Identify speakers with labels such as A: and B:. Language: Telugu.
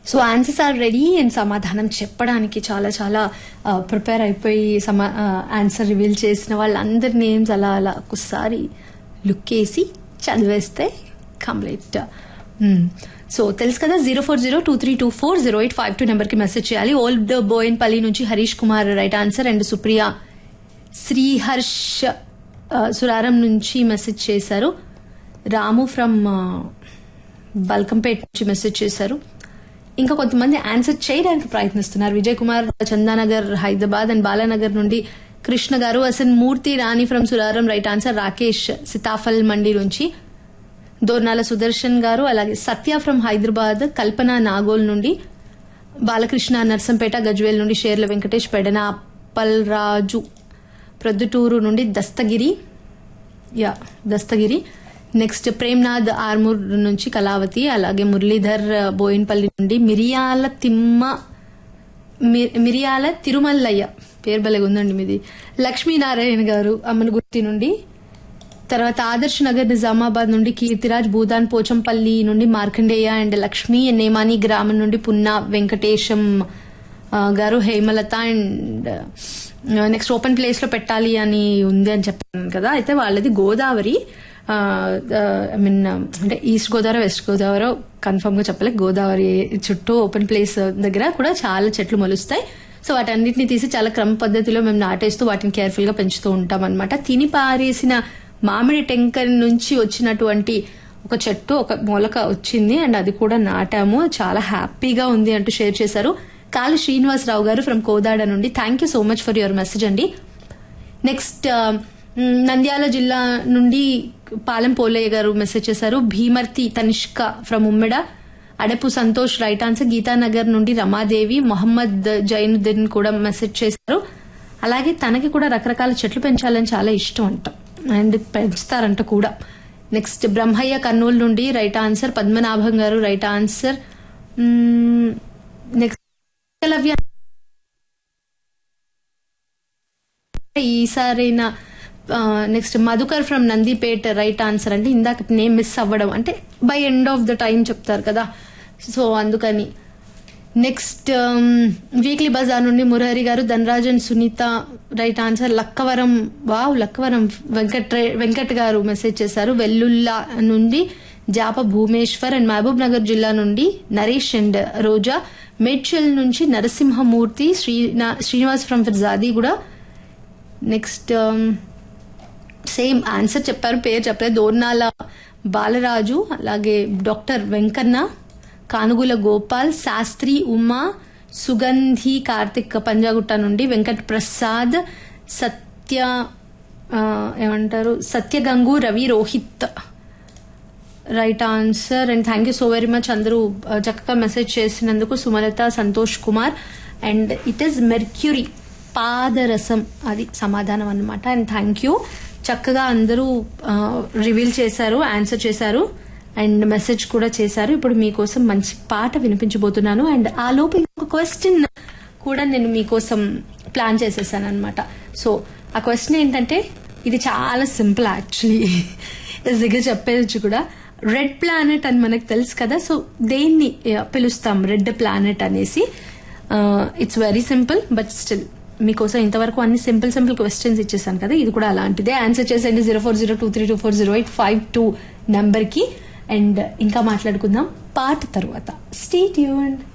A: so answers are ready and సమాధానం చెప్పడానికి చాలా చాలా ప్రిపేర్ అయిపోయి సమా ఆన్సర్ రివీల్ చేసిన వాళ్ళందరి నేమ్స్ అలా అలా ఒకసారి లుక్ వేసి చదివేస్తే కంప్లీట్ సో తెలుసు కదా zero four zero two three two four zero eight five two నెంబర్కి మెసేజ్ చేయాలి ఓల్డ్ బోయిన్పల్లి నుంచి Harish Kumar right answer and Supriya Sriharsh ఆ, సురారం నుంచి మెసేజ్ చేశారు రాము ఫ్రమ్ బల్కంపేట్ నుంచి మెసేజ్ చేశారు ఇంకా కొంతమంది ఆన్సర్ చేయడానికి ప్రయత్నిస్తున్నారు విజయ్ కుమార్ చందానగర్ హైదరాబాద్ అండ్ బాలానగర్ నుండి కృష్ణ గారు అసలు Murthy Rani from Suraram right answer Rakesh Sitaphal Mandi నుంచి దోర్నాల సుదర్శన్ గారు అలాగే సత్య ఫ్రమ్ హైదరాబాద్ కల్పన నాగోల్ నుండి బాలకృష్ణ నర్సంపేట గజ్వేల్ నుండి షేర్ల వెంకటేష్ పెడన అప్పల్రాజు ప్రొద్దుటూరు నుండి దస్తగిరి యా దస్తగిరి నెక్స్ట్ ప్రేమ్నాథ్ ఆర్మూర్ నుంచి కళావతి అలాగే మురళీధర్ బోయిన్పల్లి నుండి మిరియాల తిమ్మ మి- మిరియాల తిరుమల్లయ్య పేరు భలేగా ఉందండి మీది లక్ష్మీనారాయణ గారు అమ్మనగుర్తి నుండి తర్వాత ఆదర్శ్ నగర్ నిజామాబాద్ నుండి కీర్తిరాజ్ భూదాన్ పోచంపల్లి నుండి మార్కండేయ అండ్ లక్ష్మీ నేమాని గ్రామం నుండి పున్నా వెంకటేశం ఆ, garu Hemalatha and next open place లో పెట్టాలి అని ఉంది అని చెప్పాను కదా అయితే వాళ్ళది గోదావరి ఐ మీన్ అంటే east Godavari west Godavari confirm గా చెప్పలే గోదావరి చుట్టూ ఓపెన్ ప్లేస్ దగ్గర కూడా చాలా చెట్లు మొలుస్తాయి సో వాటన్నిటిని తీసి చాలా క్రమ పద్ధతిలో మేము నాటేస్తూ వాటిని కేర్ఫుల్ గా పెంచుతూ ఉంటాం అనమాట తిని పారేసిన మామిడి టెంకర్ నుంచి వచ్చినటువంటి ఒక చెట్టు ఒక మొలక వచ్చింది అండ్ అది కూడా నాటాము చాలా హ్యాపీగా ఉంది అంటూ షేర్ చేశారు కాళీ శ్రీనివాసరావు గారు ఫ్రమ్ కోదాడ నుండి thank you so much for your message అండి నెక్స్ట్ ఆ, మ్, నంద్యాల జిల్లా నుండి పాలెం పోలయ్య గారు మెసేజ్ చేశారు Bhimarthi Tanishka from Ummeda Adapu Santosh right answer Geethanagar నుండి రమాదేవి మొహమ్మద్ జైనుద్దీన్ కూడా మెసేజ్ చేశారు అలాగే తనకి కూడా రకరకాల చెట్లు పెంచాలని చాలా ఇష్టం అంట అండ్ పెంచుతారంట కూడా నెక్స్ట్ బ్రహ్మయ్య కర్నూలు నుండి రైట్ ఆన్సర్ పద్మనాభం గారు రైట్ ఆన్సర్ నెక్స్ట్ ఏకలవ్య ఈసారైనా next Madhukar from Nandipet right answer అంటే ఇందాక నేమ్ మిస్ అవ్వడం అంటే by end of the time చెప్తారు కదా సో అందుకని నెక్స్ట్ వీక్లీ బజార్ నుండి Murahari garu Dhanarajan Sunitha right answer Lakkavaram wow Lakkavaram Venkat Venkat garu message చేశారు వెల్లుల్లా నుండి జాప భూమేశ్వర్ అండ్ మహబూబ్ నగర్ జిల్లా నుండి నరేష్ అండ్ రోజా మేడ్చల్ నుంచి నరసింహమూర్తి శ్రీనా శ్రీనివాస్ ఫ్రమ్ ఫిర్జాది కూడా నెక్స్ట్ సేమ్ ఆన్సర్ చెప్పారు పేరు చెప్పలేదు దోర్నాల బాలరాజు అలాగే డాక్టర్ వెంకన్న కానుగుల గోపాల్ శాస్త్రి ఉమా సుగంధి కార్తిక్ పంజాగుట్ట నుండి వెంకట్ ప్రసాద్ సత్య ఆ, ఏమంటారు Satyagangu Ravi Rohit right answer and thank you so very much అందరూ ఆ, చక్కగా మెసేజ్ చేసినందుకు Sumalatha Santosh Kumar and it is mercury పాదరసం అది సమాధానం అన్నమాట అండ్ థ్యాంక్ యూ చక్కగా అందరూ రివీల్ చేశారు ఆన్సర్ చేశారు అండ్ మెసేజ్ కూడా చేశారు ఇప్పుడు మీకోసం మంచి పాట వినిపించబోతున్నాను అండ్ ఆ లోపు ఇంకొక క్వశ్చన్ కూడా నేను మీకోసం ప్లాన్ చేసేసాను అనమాట సో ఆ క్వశ్చన్ ఏంటంటే ఇది చాలా సింపుల్ యాక్చువల్లీ ఈజీగా చెప్పేయచ్చు కూడా రెడ్ ప్లానెట్ అని మనకు తెలుసు కదా సో దేన్ని ఆ, పిలుస్తాం రెడ్ ప్లానెట్ అనేసి it's very simple but still మీకోసం ఇంతవరకు అన్ని సింపుల్ సింపుల్ క్వశ్చన్స్ ఇచ్చేసాను కదా ఇది కూడా అలాంటిదే ఆన్సర్ చేసేయండి zero four zero two three two four zero eight five two నంబర్కి అండ్ ఇంకా మాట్లాడుకుందాం పాట తర్వాత స్టే ట్యూన్డ్